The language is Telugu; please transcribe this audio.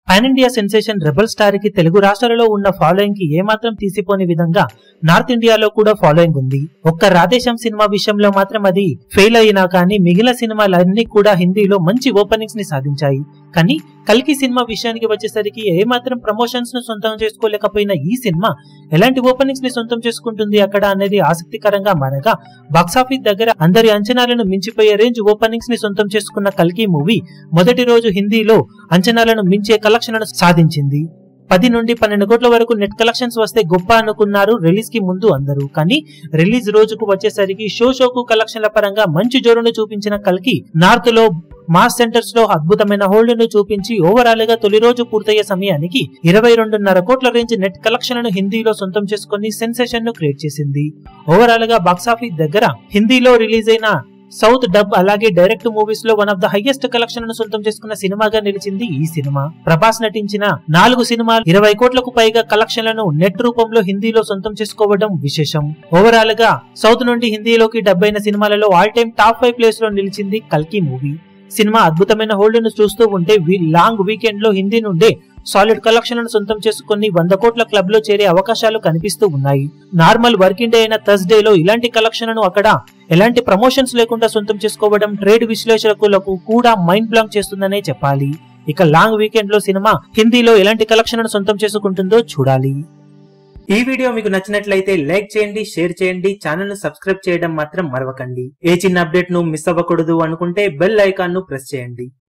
pan India sensation rebel star కి తెలుగు రాష్ట్రాలలో ఉన్న ఫాలోయింగ్ కి ఏమాత్రం తీసిపోని విధంగా నార్త్ ఇండియాలో కూడా ఫాలోయింగ్ ఉంది ఒక్క రాధేశం సినిమా విషయంలో మాత్రం అది ఫెయిల్ అయినా కానీ మిగిలిన సినిమాలన్నీ కూడా హిందీలో మంచి ఓపెనింగ్స్ ని సాధించాయి కానీ కల్కి సినిమా విషయానికి వచ్చేసరికి ఏమాత్రం ప్రమోషన్స్ ను సొంతం చేసుకోలేకపోయిన ఈ సినిమా ఎలాంటి ఓపెనింగ్స్ ని సొంతం చేసుకుంటుంది అక్కడ అనేది ఆసక్తికరంగా మారగా బాక్సాఫీస్ దగ్గర అందరి అంచనాలను మించిపోయే రేంజ్ ఓపెనింగ్స్ ని సొంతం చేసుకున్న కల్కి మూవీ మొదటి రోజు హిందీలో అంచనాలను మించే కలెక్షన్లను సాధించింది పది నుండి పన్నెండు కోట్ల వరకు నెట్ కలెక్షన్స్ వస్తే గొప్ప అనుకున్నారు రిలీజ్ కి ముందు అందరూ కానీ రిలీజ్ రోజుకు వచ్చేసరికి షో షోకు కలెక్షన్ల పరంగా మంచి జోరును చూపించిన కల్కి నార్త్ లో మాస్ సెంటర్స్ లో అద్భుతమైన హోల్డ్ ను చూపించి ఓవరాల్ గా తొలి రోజు పూర్తయ్యే సమయానికి ఇరవై రెండున్నర కోట్ల రేంజ్ నెట్ కలెక్షన్లను హిందీలో సొంతం చేసుకుని సెన్సేషన్ ను క్రియేట్ చేసింది ఓవరాల్ గా బాక్సాఫీస్ దగ్గర హిందీలో రిలీజ్ అయిన సౌత్ డబ్ అలాగే డైరెక్ట్ మూవీస్ లో one of the highest collection ను సొంతం చేసుకున్న సినిమాగా నిలిచింది ఈ సినిమా ప్రభాస్ నటించిన నాలుగు సినిమాలు ఇరవై కోట్లకు పైగా కలెక్షన్లను నెట్ రూపంలో హిందీలో సొంతం చేసుకోవడం విశేషం ఓవరాల్ గా సౌత్ నుండి హిందీలోకి డబ్బైన సినిమాలలో all time top five place లో నిలిచింది కల్కి మూవీ సినిమా అద్భుతమైన హోల్డ్ ను చూస్తూ ఉంటే వీ- లాంగ్ వీకెండ్ లో హిందీ నుండే సాలిడ్ కలెక్షన్లను సొంతం చేసుకుని వంద కోట్ల క్లబ్ లో చేరే అవకాశాలు కనిపిస్తూ ఉన్నాయి నార్మల్ వర్కింగ్ డే అయిన థర్స్డే లో ఇలాంటి కలెక్షన్లను అక్కడ ఎలాంటి ప్రమోషన్స్ లేకుండా సొంతం చేసుకోవడం ట్రేడ్ విశ్లేషకులకు కూడా మైండ్ బ్లాంక్ చేస్తుందనే చెప్పాలి ఇక లాంగ్ వీకెండ్ లో సినిమా హిందీలో ఎలాంటి కలెక్షన్లను సొంతం చేసుకుంటుందో చూడాలి ఈ వీడియో మీకు నచ్చినట్లయితే లైక్ చేయండి షేర్ చేయండి ఛానల్ ను సబ్స్క్రైబ్ చేయడం మాత్రం మరవకండి ఏ చిన్న అప్డేట్ ను మిస్ అవ్వకూడదు అనుకుంటే బెల్ ఐకాన్ ను ప్రెస్ చేయండి